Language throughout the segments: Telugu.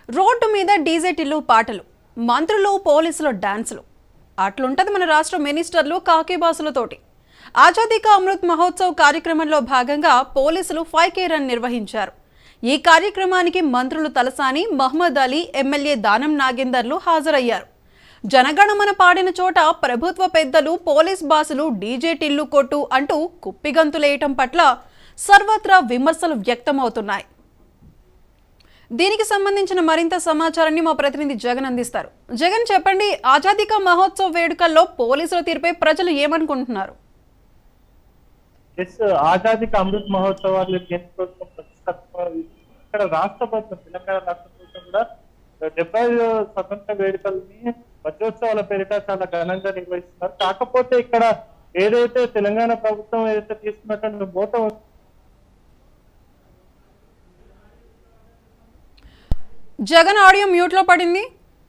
రోడ్డు మీద డీజే టిల్లు పాటలు మంత్రులు పోలీసులు డాన్సులు అట్లుంటది మన రాష్ట్ర మినిస్టర్లు కాకిబాసులతోటి ఆజాదీ కా అమృత్ మహోత్సవ్ కార్యక్రమంలో భాగంగా పోలీసులు ఫైవ్ కే రన్ నిర్వహించారు ఈ కార్యక్రమానికి మంత్రులు తలసాని మహమ్మద్ అలీ ఎమ్మెల్యే దానం నాగేందర్లు హాజరయ్యారు జనగణమన పాడిన చోట ప్రభుత్వ పెద్దలు పోలీస్ బాసులు డీజే టిల్లు కొట్టు అంటూ కుప్పిగంతులేయటం పట్ల సర్వత్రా విమర్శలు వ్యక్తమవుతున్నాయి దీనికి సంబంధించిన మరింత సమాచారాన్ని మా ప్రతినిధి జగన్ అందిస్తారు జగన్ చెప్పండి ఆజాదీ కా మహోత్సవ్ వేడుకల్లో పోలీసుల తీరుపై ప్రజలు ఏమనుకుంటున్నారు ఎస్ ఆజాదీ కా అమృత్ మహోత్సవాలు దేనికోసం ప్రతిష్టాత్మక ఇక్కడ రాష్ట్ర ప్రభుత్వం తెలంగాణ రాష్ట్ర ప్రభుత్వం కూడా డెబ్బై ఐదు స్వతంత్ర వేడుకల్ని వజ్రోత్సవాల పేరిట చాలా ఘనంగా నిర్వహిస్తున్నారు కాకపోతే ఇక్కడ ఏదైతే తెలంగాణ ప్రభుత్వం ఏదైతే తీసుకున్నటువంటి మోత జగన్ ఆడియో మ్యూట్ లో పడింది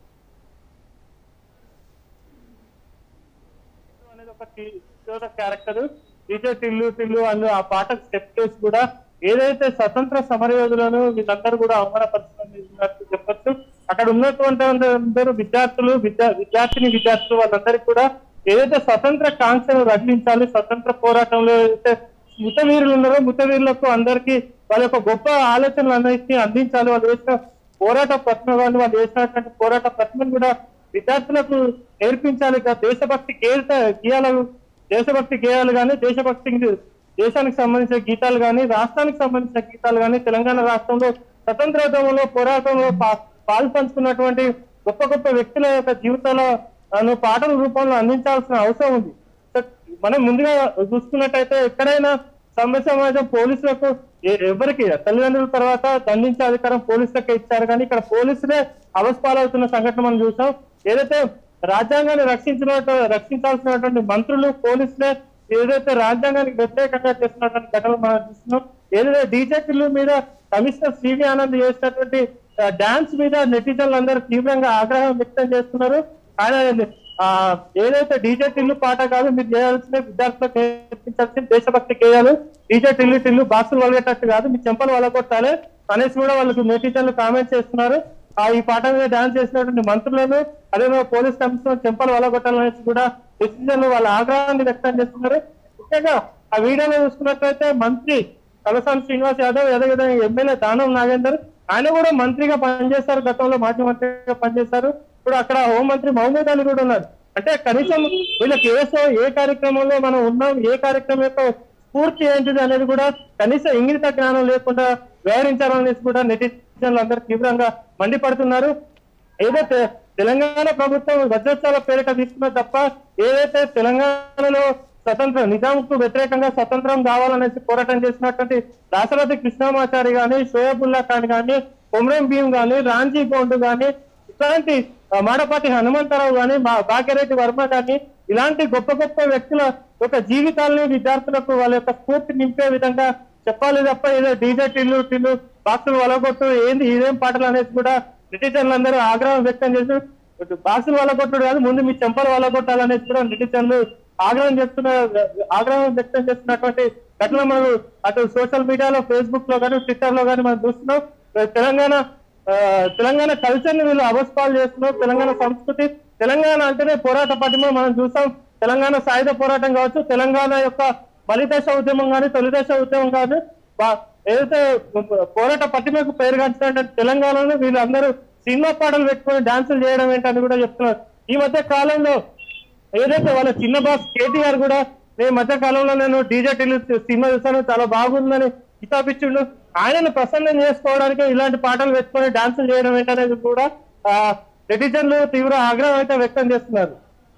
అనేది ఒక కిషోర క్యారెక్టర్ డీజే టిల్లు టిల్లు అందు ఆ పాటకు స్టెప్ చేసి కూడా ఏదైతే స్వతంత్ర సమరయోధులను వీళ్ళందరూ కూడా అవమానపరుస్తున్నట్టు చెప్పొచ్చు అక్కడ ఉన్నటువంటి అందరూ విద్యార్థులు విద్యా విద్యార్థిని విద్యార్థులు వాళ్ళందరికీ కూడా ఏదైతే స్వతంత్ర కాంక్షను రగిలించాలి స్వతంత్ర పోరాటంలో ఏదైతే ముతవీరులు ఉన్నారో ముతవీరులకు అందరికీ వాళ్ళ యొక్క గొప్ప ఆలోచనలు అందరికీ అందించాలి వాళ్ళు చేసిన పోరాట ప్రతిభలు వాళ్ళు చేసినటువంటి పోరాట ప్రతిభను కూడా విద్యార్థులకు నేర్పించాలి ఇక దేశభక్తి గేత గీయాలు దేశభక్తి గేయాలు కానీ దేశభక్తి దేశానికి సంబంధించిన గీతాలు కానీ రాష్ట్రానికి సంబంధించిన గీతాలు కానీ తెలంగాణ రాష్ట్రంలో స్వతంత్రోద్యమంలో పోరాటంలో పా- పాలు పంచుకున్నటువంటి గొప్ప గొప్ప వ్యక్తుల యొక్క జీవితాలను పాటల రూపంలో అందించాల్సిన అవసరం ఉంది సో మనం ముందుగా చూసుకున్నట్టయితే ఎక్కడైనా సమ్మె సమాజం పోలీసులకు ఎ- ఎవరికి తల్లిదండ్రుల తర్వాత దండించే అధికారం పోలీసులకే ఇచ్చారు కానీ ఇక్కడ పోలీసులే అవస్పాలవుతున్న సంఘటన మనం చూసాం ఏదైతే రాజ్యాంగాన్ని రక్షించిన రక్షించాల్సినటువంటి మంత్రులు పోలీసులే ఏదైతే రాజ్యాంగానికి వ్యతిరేకంగా చేస్తున్నటువంటి ఘటనలు మనం చూస్తున్నాం ఏదైతే డీజేపీల మీద కమిషనర్ సివి ఆనంద్ చేసినటువంటి డాన్స్ మీద నెటిజన్లు అందరూ తీవ్రంగా ఆగ్రహం వ్యక్తం చేస్తున్నారు ఆయన ఆ ఏదైతే డీజే టిల్లు పాట కాదు మీరు చేయాల్సిన విద్యార్థులకు నేర్పించాల్సిన దేశభక్తి గేయాలు డీజే టిల్లు టిల్లు బాక్సులు వలగేటట్టు కాదు మీ చెంపలు వలగొట్టాలి అనేసి కూడా వాళ్ళకు నెటిజన్లు కామెంట్ చేస్తున్నారు ఆ ఈ పాట మీద డాన్స్ చేసినటువంటి మంత్రులను అదే పోలీస్ కమిషనర్ చెంపలు వలగొట్టాలనేసి కూడా డెసిజన్లు వాళ్ళ ఆగ్రహాన్ని వ్యక్తం చేస్తున్నారు ముఖ్యంగా ఆ వీడియోలో చూసుకున్నట్లయితే మంత్రి తలసాని శ్రీనివాస్ యాదవ్ అదేవిధంగా ఎమ్మెల్యే దానం నాగేందర్ ఆయన కూడా మంత్రిగా పనిచేస్తారు గతంలో మాజీ మంత్రిగా పనిచేశారు ఇప్పుడు అక్కడ హోంమంత్రి మహమూద్ అలీ కూడా ఉన్నారు అంటే కనీసం వీళ్ళకి ఏ సో- ఏ కార్యక్రమంలో మనం ఉన్నాం ఏ కార్యక్రమం యొక్క స్ఫూర్తి ఏంటిది అనేది కూడా కనీసం ఇంగిత జ్ఞానం లేకుండా వ్యవహరించాలనేసి కూడా నెటిజన్లు అందరూ తీవ్రంగా మండిపడుతున్నారు ఏదైతే తెలంగాణ ప్రభుత్వం వజ్రోత్సవాల పేరిట తీసుకున్న తప్ప ఏదైతే తెలంగాణలో స్వతంత్రం నిజాంకు వ్యతిరేకంగా స్వతంత్రం కావాలనేసి పోరాటం చేసినటువంటి దాశరథి కృష్ణమాచారి గాని షోయబుల్లా ఖాన్ గాని కొమరం భీమ్ గాని రాంజీ గోండు గాని ఇలాంటి ఆ, మాడపాటి హనుమంతరావు గాని బా- భాగ్యరెడ్డి వర్మ గాని ఇలాంటి గొప్ప గొప్ప వ్యక్తుల యొక్క జీవితాలని విద్యార్థులకు వాళ్ళ యొక్క స్ఫూర్తి నింపే విధంగా చెప్పాలి తప్ప ఏదో డీజే టిల్లు టిల్లు బాక్సులు వలగొట్టు ఏంది ఇదేం పాటలు అనేసి కూడా నెటిజన్లు అందరూ ఆగ్రహం వ్యక్తం చేసి బాక్సులు వలగొట్టుడు కాదు ముందు మీ చెంపలు వలగొట్టాలనేసి కూడా నెటిజన్లు ఆగ్రహం చేస్తున్న ఆగ్రహం వ్యక్తం చేస్తున్నటువంటి ఘటన మనం అటు సోషల్ మీడియాలో ఫేస్బుక్ లో కానీ ట్విట్టర్ లో కానీ మనం చూస్తున్నాం తెలంగాణ ఆ, తెలంగాణ కల్చర్ ని వీళ్ళు అవస్పాలు చేస్తున్నారు తెలంగాణ సంస్కృతి తెలంగాణ అంటేనే పోరాట పటిమ మనం చూసాం తెలంగాణ సాయుధ పోరాటం కావచ్చు తెలంగాణ యొక్క బలిదశ ఉద్యమం కానీ తొలిదశ ఉద్యమం కానీ బా- ఏదైతే పోరాట పటిమకు పేరుగాంచినటువంటి తెలంగాణలో వీళ్ళందరూ సినిమా పాటలు పెట్టుకొని డాన్సులు చేయడం ఏంటని కూడా చెప్తున్నారు ఈ మధ్య కాలంలో ఏదైతే వాళ్ళ చిన్న బాస్ కేటీఆర్ కూడా నేను మధ్య కాలంలో నేను డీజే టిల్లు సినిమా చూసాను చాలా బాగుందని కితాబిచ్చిండు ఆయనను ప్రసన్నం చేసుకోవడానికి ఇలాంటి పాటలు పెట్టుకొని డాన్సులు చేయడం ఏంటనేది కూడా ఆ, నెటిజన్లు తీవ్ర ఆగ్రహం అయితే వ్యక్తం చేస్తున్నారు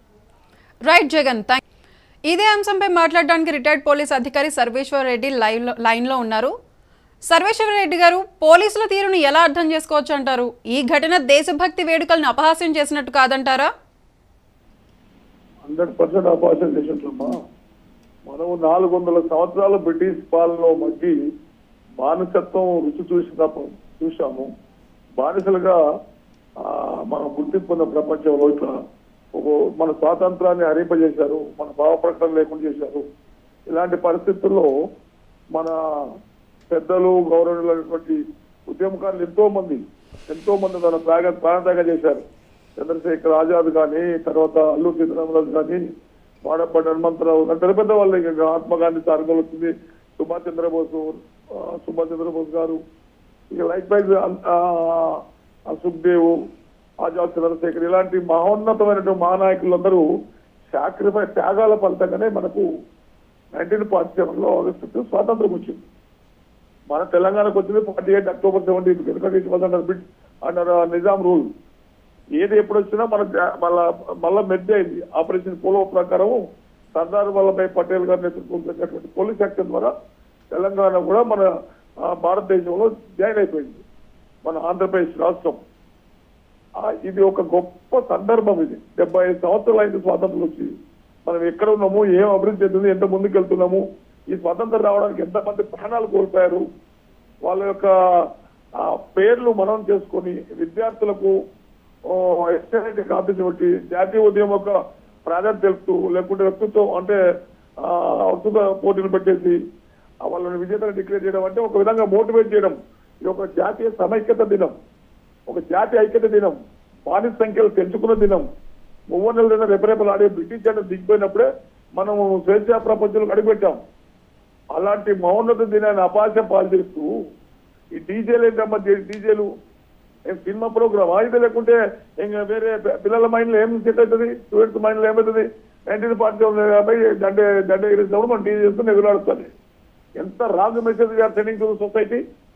రైట్ జగన్ థ్యాంక్ ఇదే అంశంపై మాట్లాడడానికి రిటైర్డ్ పోలీస్ అధికారి సర్వేశ్వర్ రెడ్డి లైవ్ లైన్లో ఉన్నారు సర్వేశ్వర రెడ్డి గారు పోలీసుల తీరును ఎలా అర్థం చేసుకోవచ్చు అంటారు ఈ ఘటన దేశభక్తి వేడుకలను అపహాస్యం చేసినట్టు కాదంటారా హండ్రెడ్ పర్సెంట్ అపాసం చేసినట్లమ్మా మనము నాలుగు వందల సంవత్సరాలు బ్రిటిష్ పాలనలో మగ్గి బానిసత్వం రుచి చూసిన చూసాము బానిసలుగా ఆ, మనం గుర్తింపు ఉన్న ప్రపంచంలో ఇట్లా ఒక మన స్వాతంత్రాన్ని హరింపజేశారు మన భావ ప్రకటన లేకుండా చేశారు ఇలాంటి పరిస్థితుల్లో మన పెద్దలు గౌరవులైనటువంటి ఉద్యమకారులు ఎంతో మంది ఎంతో మంది తన ప్రాణ ప్రాణత్యాగం చేశారు చంద్రశేఖర్ ఆజాద్ కానీ తర్వాత అల్లు సీతారామరాజు కానీ వాడప్పటి హనుమంతరావు కానీ పెద్ద పెద్ద వాళ్ళు ఇంకా మహాత్మా గాంధీ తారకలు వచ్చింది సుభాష్ చంద్రబోస్ ఆ, సుభాష్ చంద్రబోస్ గారు ఇక లైక్ వైజ్ సుఖ్దేవ్ ఆజాద్ చంద్రశేఖర్ ఇలాంటి మహోన్నతమైనటువంటి మహానాయకులందరూ సాక్రిఫైస్ త్యాగాల ఫలితంగానే మనకు నైన్టీన్ ఫార్టీ సెవెన్ లో ఆగస్టు ఫిఫ్త్ స్వాతంత్రం వచ్చింది మన తెలంగాణకు వచ్చింది ఫార్టీ ఎయిట్ అక్టోబర్ సెవెంటీన్ ఎందుకంటే it was under bid under Nizam rule ఏది ఎప్పుడు వచ్చినా మన జా- మళ్ళా మళ్ళా మెర్జ్ అయింది ఆపరేషన్ పోలో ప్రకారం సర్దార్ వల్లభాయ్ పటేల్ గారి నేతృత్వం జరిగినటువంటి పోలీస్ యాక్షన్ ద్వారా తెలంగాణ కూడా మన ఆ, భారతదేశంలో జాయిన్ అయిపోయింది మన ఆంధ్రప్రదేశ్ రాష్ట్రం ఆ, ఇది ఒక గొప్ప సందర్భం ఇది డెబ్బై ఐదు సంవత్సరాలు అయింది స్వాతంత్రం వచ్చి మనం ఎక్కడ ఉన్నాము ఏం అభివృద్ధి చెందింది ఎంత ముందుకు వెళ్తున్నాము ఈ స్వాతంత్రం రావడానికి ఎంతమంది ప్రాణాలు కోల్పోయారు వాళ్ళ యొక్క ఆ, పేర్లు మనం చేసుకొని విద్యార్థులకు ఎక్స్టర్నల్ కాంపిటీషన్ బట్టి జాతీయ ఉద్యమం యొక్క ప్రాధాన్యత తెలుపుతూ లేకుంటే వ్యక్తిత్వం అంటే ఆ, వస్తుత పోటీలు పెట్టేసి ఆ, వాళ్ళని విజేతలు డిక్లేర్ చేయడం అంటే ఒక విధంగా మోటివేట్ చేయడం ఇది ఒక జాతీయ సమైక్యత దినం ఒక జాతీయ ఐక్యత దినం బానిస సంఖ్యలు పెంచుకున్న దినం మూడు నెలల రెపరెపలు ఆడే బ్రిటిష్ అంటే దిగిపోయినప్పుడే మనం స్వేచ్ఛా ప్రపంచంలో అడుగుపెట్టాం అలాంటి మౌన్నత దినాన్ని అపాస్యం పాల్చేస్తూ ఈ డీజేలు ఏంటమ్మా డీ- డీజేలు ఏం సినిమా ప్రోగ్రామ్ ఇది లేకుంటే ఇంకా వేరే పి- పిల్లల మైండ్ లో ఏం సెట్ అవుతుంది స్టూడెంట్స్ మైండ్ లో ఏమవుతుంది నైన్టీన్ ఫార్టీ యాభై దండే దండ ఎగిరినప్పుడు మనం డీజే చేస్తూ ఎగురాడుతుంది ఎంత wrong message are sending to society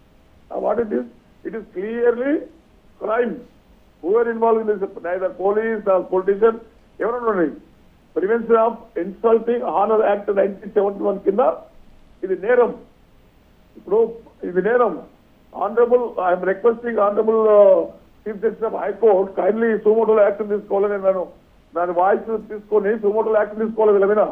what it is it is clearly crime who are involve in this neither police or politician ఎవరు prevention of insulting honour act nineteen seventy one కింద ఇది నేరం ఇప్పుడు ఇది నేరం honourable I'm requesting honourable chief justice of high court kindly సుమోటోలో యాక్షన్ తీసుకోవాలని నేను దాని వాయిస్ తీసుకొని సుమోటోలో యాక్షన్ తీసుకోవాలి వీళ్ళ మీద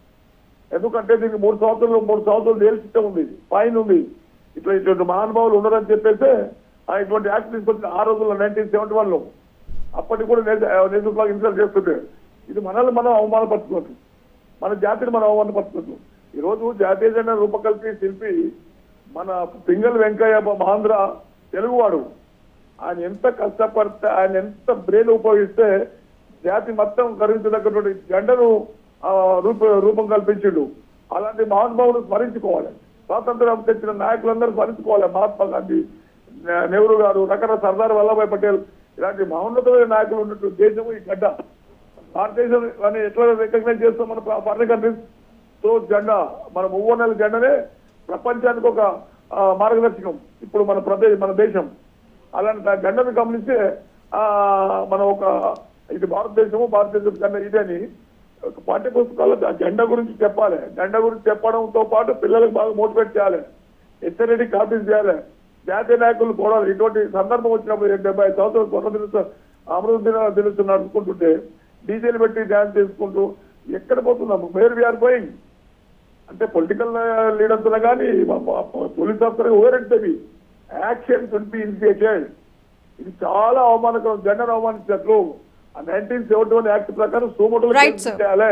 ఎందుకంటే దీనికి మూడు సంవత్సరాలు మూడు సంవత్సరాలు జైలు శిక్ష ఉంది ఫైన్ ఉంది ఇట్లా ఇటువంటి మహానుభావులు ఉన్నారని చెప్పేసి ఆ ఇటువంటి యాక్ట్ తీసుకొచ్చిన ఆ రోజుల్లో నైన్టీన్ సెవెంటీ వన్ లో అప్పటికి కూడా నేతృత్వాలకు ఇన్సల్ట్ చేస్తుంటే ఇది మనల్ని మనం అవమానపరుచుకోవచ్చు మన జాతిని మనం అవమానపరుచుకోవచ్చు ఈ రోజు జాతీయ జెండా రూపకల్పి శిల్పి మన పింగల్ వెంకయ్య మహాంధ్ర తెలుగువాడు ఆయన ఎంత కష్టపడితే ఆయన ఎంత బ్రెయిన్ ఉపయోగిస్తే జాతి మొత్తం గర్వించదగ్గటువంటి జెండను ఆ, రూప రూపం కల్పించిండు అలాంటి మహానుభావుడు స్మరించుకోవాలి స్వాతంత్రం తెచ్చిన నాయకులందరూ స్మరించుకోవాలి మహాత్మా గాంధీ నె- నెహ్రూ గారు రకరకాల సర్దార్ వల్లభాయ్ పటేల్ ఇలాంటి మహోన్నతమైన నాయకులు ఉన్నట్టు దేశము ఈ గడ్డ భారతదేశం అని ఎట్లా రికగ్నైజ్ చేస్తాం మన ఫారిన్ కంట్రీస్ సో జెండా మన మూవోన్నెల జెండానే ప్రపంచానికి ఒక ఆ, మార్గదర్శకం ఇప్పుడు మన ప్రదేశ్ మన దేశం అలాంటి ఆ జెండాను గమనిస్తే ఆ మనం ఒక ఇది భారతదేశము భారతదేశం జెండా ఇదే అని ఒక పాఠ్య పుస్తకాల్లో ఆ జెండా గురించి చెప్పాలి జెండా గురించి చెప్పడంతో పాటు పిల్లలకు బాగా మోటివేట్ చేయాలి హెచ్చరిటీ కాపీస్ చేయాలి జాతీయ నాయకులు కూడా ఇటువంటి సందర్భం వచ్చినప్పుడు డెబ్బై ఐదు సంవత్సరాలు స్వర్ణ దినోత్సవం అమృత దిన దినోత్సవం నడుపుకుంటుంటే డీజేలు పెట్టి డ్యాన్స్ చేసుకుంటూ ఎక్కడ పోతున్నాము వేర్ వీఆర్ గోయింగ్ అంటే పొలిటికల్ లీడర్స్ కానీ పోలీస్ ఆఫీసర్ ఓరెంటవి యాక్షన్ ట్వంటీ ఇనిషియేటెడ్ ఇది చాలా అవమానకరం జెండర్ అవమానించినట్లు ఆ నైన్టీన్ సెవెంటీ వన్ యాక్ట్ ప్రకారం సోమోటో Right, sir. చేయాలి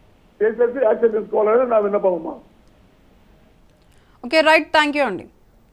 చేసేసి యాక్షన్ తీసుకోవాలని నా విన్నపం అమ్మా ఓకే రైట్ థ్యాంక్ యూ అండి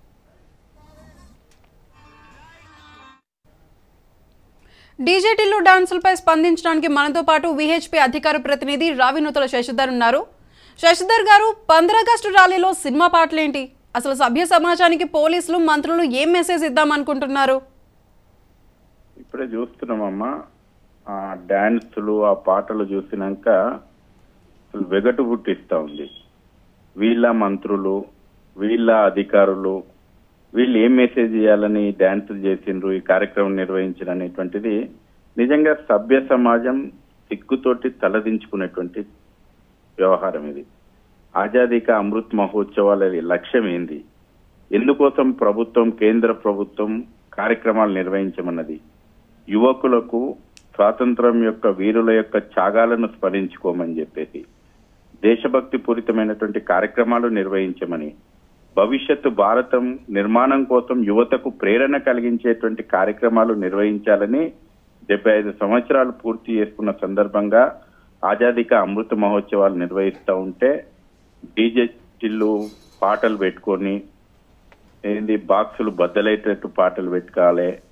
డీజేటీలు డాన్సులపై స్పందించడానికి మనతో పాటు విహెచ్పి అధికార ప్రతినిధి రావినూతల శశిధర్ ఉన్నారు శశిధర్ గారు పంద్రాగస్టు ర్యాలీలో సినిమా పాటలేంటి అసలు సభ్య సమాజానికి పోలీసులు మంత్రులు ఏం మెసేజ్ ఇద్దామనుకుంటున్నారు ఇప్పుడే చూస్తున్నామమ్మా ఆ డాన్సులు ఆ పాటలు చూసినాక అసలు వెగటు పుట్టిస్తా ఉంది వీళ్ళ మంత్రులు వీళ్ళ అధికారులు వీళ్ళు ఏం మెసేజ్ చేయాలని డాన్సులు చేసిండ్రు ఈ కార్యక్రమం నిర్వహించిన అనేటువంటిది నిజంగా సభ్య సమాజం సిగ్గుతోటి తలదించుకునేటువంటి వ్యవహారం ఇది ఆజాదీ కా అమృత్ మహోత్సవాల లక్ష్యం ఏంది ఎందుకోసం ప్రభుత్వం కేంద్ర ప్రభుత్వం కార్యక్రమాలు నిర్వహించమన్నది యువకులకు స్వాతంత్రం యొక్క వీరుల యొక్క త్యాగాలను స్మరించుకోమని చెప్పేసి దేశభక్తి పూరితమైనటువంటి కార్యక్రమాలు నిర్వహించమని భవిష్యత్తు భారతం నిర్మాణం కోసం యువతకు ప్రేరణ కలిగించేటువంటి కార్యక్రమాలు నిర్వహించాలని డెబ్బై ఐదు సంవత్సరాలు పూర్తి చేసుకున్న సందర్భంగా ఆజాదీ కా అమృత మహోత్సవాలు నిర్వహిస్తూ ఉంటే డీజే చిల్లు పాటలు పెట్టుకొని ఏంది బాక్సులు బద్దలైనట్టు పాటలు పెట్టుకోవాలి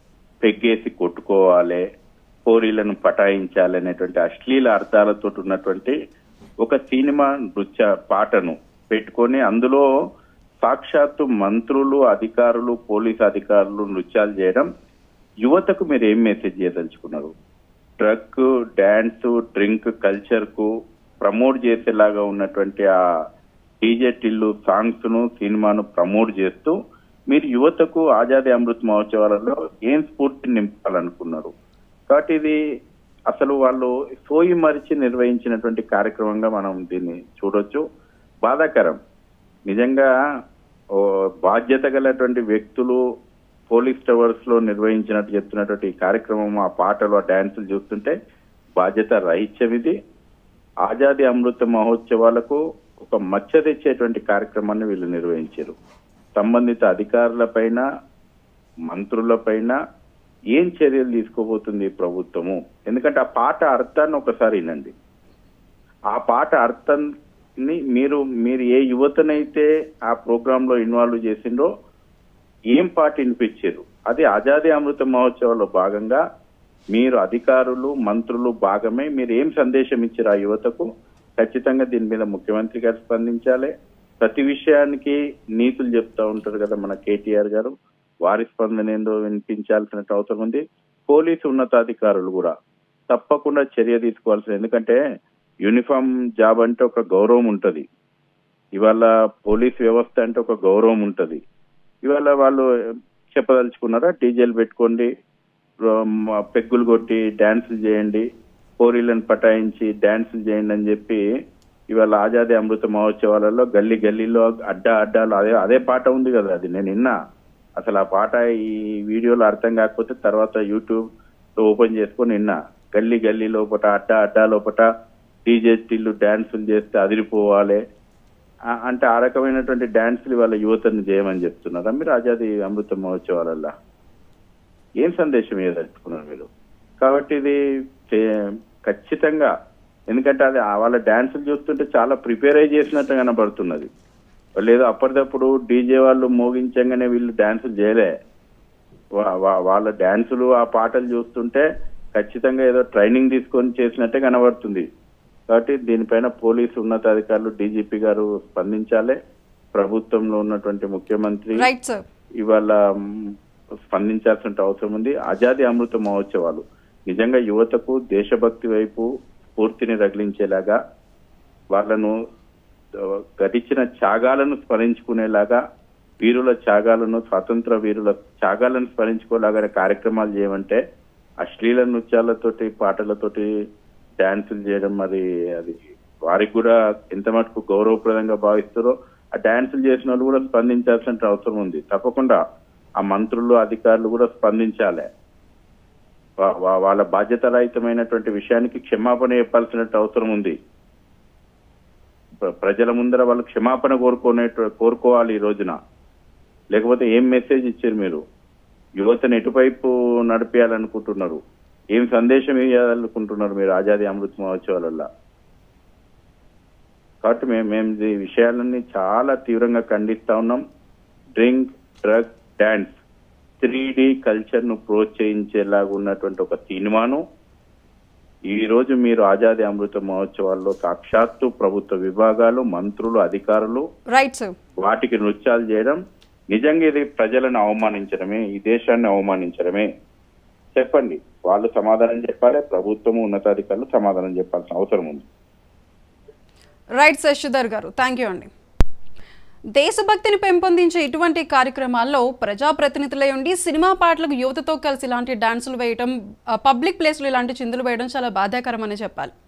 పెగ్గేసి కొట్టుకోవాలి పోరీలను పటాయించాలి అనేటువంటి అశ్లీల అర్థాలతో ఉన్నటువంటి ఒక సినిమా నృత్య పాటను పెట్టుకొని అందులో సాక్షాత్తు మంత్రులు అధికారులు పోలీస్ అధికారులు నృత్యాలు చేయడం యువతకు మీరు ఏం మెసేజ్ చేయదలుచుకున్నారు డ్రగ్ డాన్స్ డ్రింక్ కల్చర్ కు ప్రమోట్ చేసేలాగా ఉన్నటువంటి ఆ డీజే టిల్లు సాంగ్స్ ను సినిమాను ప్రమోట్ చేస్తూ మీరు యువతకు ఆజాదీ అమృత్ మహోత్సవాలలో ఏం స్ఫూర్తి నింపాలనుకున్నారు కాబట్టి ఇది అసలు వాళ్ళు సోయి మరిచి నిర్వహించినటువంటి కార్యక్రమంగా మనం దీన్ని చూడొచ్చు బాధాకరం నిజంగా ఓ బాధ్యత గలటువంటి వ్యక్తులు పోలీస్ టవర్స్ లో నిర్వహించినట్టు చెప్తున్నటువంటి ఈ కార్యక్రమం ఆ పాటలు ఆ డాన్సులు చూస్తుంటే బాధ్యత రహిత్యం ఇది ఆజాదీ అమృత మహోత్సవాలకు ఒక మచ్చ తెచ్చేటువంటి కార్యక్రమాన్ని వీళ్ళు నిర్వహించారు సంబంధిత అధికారులపైన మంత్రులపైన ఏం చర్యలు తీసుకోబోతుంది ఈ ప్రభుత్వము ఎందుకంటే ఆ పాట అర్థాన్ని ఒకసారి వినండి ఆ పాట అర్థాన్ని మీరు మీరు ఏ యువతనైతే ఆ ప్రోగ్రామ్ లో ఇన్వాల్వ్ చేసిండ్రో ఏం పాట వినిపించారు అది ఆజాదీ అమృత మహోత్సవంలో భాగంగా మీరు అధికారులు మంత్రులు భాగమే మీరు ఏం సందేశం ఇచ్చారు ఆ యువతకు ఖచ్చితంగా దీని మీద ముఖ్యమంత్రి గారు స్పందించాలి ప్రతి విషయానికి నీతులు చెప్తా ఉంటారు కదా మన కేటీఆర్ గారు వారి స్పందన ఏందో వినిపించాల్సిన అవసరం ఉంది పోలీసు ఉన్నతాధికారులు కూడా తప్పకుండా చర్య తీసుకోవాల్సిన ఎందుకంటే యూనిఫామ్ జాబ్ అంటే ఒక గౌరవం ఉంటది ఇవాళ పోలీస్ వ్యవస్థ అంటే ఒక గౌరవం ఉంటది ఇవాళ వాళ్ళు చెప్పదలుచుకున్నారా డీజేలు పెట్టుకోండి మ- పెగ్గులు కొట్టి డాన్సులు చేయండి పోరీలను పటాయించి డాన్సులు చేయండి అని చెప్పి ఇవాళ ఆజాదీ అమృత మహోత్సవాలలో గల్లీ గల్లీలో అడ్డా అడ్డాలు అదే అదే పాట ఉంది కదా అది నేను విన్నా అసలు ఆ పాట ఈ వీడియోలో అర్థం కాకపోతే తర్వాత యూట్యూబ్ లో ఓపెన్ చేసుకొని విన్నా గల్లీ గల్లీ లోపట అడ్డా అడ్డా లోపట డీజే స్టిల్లు డాన్సులు చేస్తే అదిరిపోవాలి ఆ- అంటే ఆ రకమైనటువంటి డాన్సులు వాళ్ళ యువతను చేయమని చెప్తున్నారా మీరు ఆజాదీ అమృత మహోత్సవాలల్లో ఏం సందేశం ఏదలుచుకున్నారు మీరు కాబట్టి ఇది చే- ఖచ్చితంగా ఎందుకంటే అది ఆ వాళ్ళ డాన్సులు చూస్తుంటే చాలా ప్రిపేర్ అయి చేసినట్టు కనబడుతున్నది లేదు అప్పటిదప్పుడు డీజే వాళ్ళు మోగించంగానే వీళ్ళు డాన్సులు చేయలే వా- వా- వాళ్ళ డాన్సులు ఆ పాటలు చూస్తుంటే ఖచ్చితంగా ఏదో ట్రైనింగ్ తీసుకొని చేసినట్టే కనబడుతుంది కాబట్టి దీనిపైన పోలీసు ఉన్నతాధికారులు డీజీపీ గారు స్పందించాలి ప్రభుత్వంలో ఉన్నటువంటి ముఖ్యమంత్రి రైట్ సార్ ఇవాళ మ్, స్పందించాల్సిన అవసరం ఉంది ఆజాదీ అమృత మహోత్సవాలు నిజంగా యువతకు దేశభక్తి వైపు స్ఫూర్తిని రగిలించేలాగా వాళ్ళను ఆ, గడిచిన త్యాగాలను స్మరించుకునేలాగా వీరుల త్యాగాలను స్వాతంత్ర వీరుల త్యాగాలను స్మరించుకోలాగా కార్యక్రమాలు చేయమంటే అశ్లీల నృత్యాలతోటి పాటలతోటి డాన్సులు చేయడం మరి అది వారికి కూడా ఎంత మటుకు గౌరవప్రదంగా భావిస్తారో ఆ డాన్సులు చేసిన వాళ్ళు కూడా స్పందించాల్సిన అవసరం ఉంది తప్పకుండా ఆ మంత్రులు అధికారులు కూడా స్పందించాలి వా- వా- వాళ్ళ బాధ్యతారహితమైనటువంటి విషయానికి క్షమాపణ చెప్పాల్సిన అవసరం ఉంది ప్ర- ప్రజల ముందర వాళ్ళు క్షమాపణ కోరుకునే కోరుకోవాలి ఈ రోజున లేకపోతే ఏం మెసేజ్ ఇచ్చారు మీరు యువతను ఎటువైపు నడిపేయాలనుకుంటున్నారు ఏం సందేశం ఇవ్వాలనుకుంటున్నారు మీరు ఆజాదీ అమృత్ మహోత్సవాలలో కాబట్టి మేము మేము ఈ విషయాలన్నీ చాలా తీవ్రంగా ఖండిస్తా ఉన్నాం drink drug dance three D culture ను ప్రోత్సహించేలాగా ఉన్నటువంటి ఒక సినిమాను ఈ రోజు మీరు ఆజాదీ అమృత మహోత్సవాల్లో సాక్షాత్తు ప్రభుత్వ విభాగాలు మంత్రులు అధికారులు రైట్ సార్ వాటికి నృత్యాలు చేయడం నిజంగా ఇది ప్రజలను అవమానించడమే ఈ దేశాన్ని అవమానించడమే చెప్పండి వాళ్ళు సమాధానం చెప్పాలి ప్రభుత్వము ఉన్నతాధికారులు సమాధానం చెప్పాల్సిన అవసరం ఉంది రైట్ శశిధర్ గారు థ్యాంక్ యూ అండి దేశభక్తిని పెంపొందించే ఇటువంటి కార్యక్రమాల్లో ప్రజాప్రతినిధులై ఉండి సినిమా పాటలకు యువతతో కలిసి ఇలాంటి డాన్సులు వేయడం ఆ, పబ్లిక్ ప్లేస్లో ఇలాంటి చిందులు వేయడం చాలా బాధాకరం అని చెప్పాలి